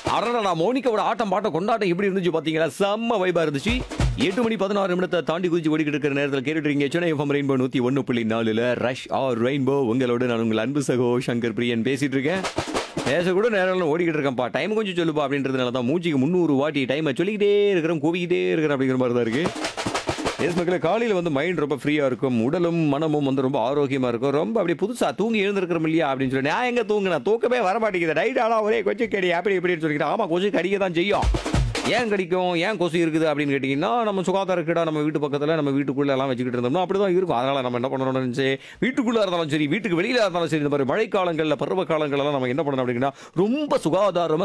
அடடா மோனிகாவோட ஆட்டம் பாட்டம் கொண்டாட்டம் எப்படி இருந்துச்சு பாத்தீங்களா செம்ம வைபா இருந்துச்சு எட்டு மணி பதினாறு நிமிடத்தை தாண்டி குதிச்சு ஓடிக்கிட்டு இருக்கிற நேரத்தில் கேட்டுட்டு இருக்கீங்க சென்னை எஃப்எம் ரெயின்போ நூத்தி ஒன்று புள்ளி நாலுல ரஷ் ஆர் ரெயின்போ உங்களோட நான் உங்கள் அன்பு சகோ சங்கர் பிரியன் பேசிட்டு இருக்கேன் பேச கூட நேரம் ஓடிக்கிட்டு இருக்கேன்ப்பா டைம் கொஞ்சம் சொல்லுப்பா அப்படின்றதுனால தான் மூச்சுக்கு முந்நூறு வாட்டி டைமை சொல்லிக்கிட்டே இருக்கிறோம் கூவிக்கிட்டே இருக்கிறேன் அப்படிங்கிற மாதிரி தான் இருக்கு எஸ் மக்களே காலையில் வந்து மைண்ட் ரொம்ப ஃப்ரீயாக இருக்கும் உடலும் மனமும் வந்து ரொம்ப ஆரோக்கியமாக இருக்கும் ரொம்ப அப்படியே புதுசாக தூங்கி எழுந்திருக்கிறோம் இல்லையா அப்படின்னு சொல்லி நான் எங்கே தூங்கினேன் தூக்கமே வர மாட்டேங்குது நைட் ஆனால் ஒரே கொச்சு கடி அப்படி இப்படின்னு சொல்லிக்கிட்டு ஆமாம் கொசு கடிக்க தான் செய்யும் ஏன் கடிக்கும் ஏன் கொசு இருக்குது அப்படின்னு கேட்டிங்கன்னா நம்ம சுகாதார கேடா நம்ம வீட்டு பக்கத்தில் நம்ம வீட்டுக்குள்ளே எல்லாம் வச்சுக்கிட்டு இருந்தோம்னா அப்படி தான் இருக்கும் அதனால் நம்ம என்ன பண்ணணும்னு இருந்துச்சு வீட்டுக்குள்ளே இருந்தாலும் சரி வீட்டுக்கு வெளியில் இருந்தாலும் சரி இந்த மாதிரி மழைக்காலங்களில் பருவ காலங்களெல்லாம் நம்ம என்ன பண்ணணும் அப்படின்னா ரொம்ப சுகாதாரமாக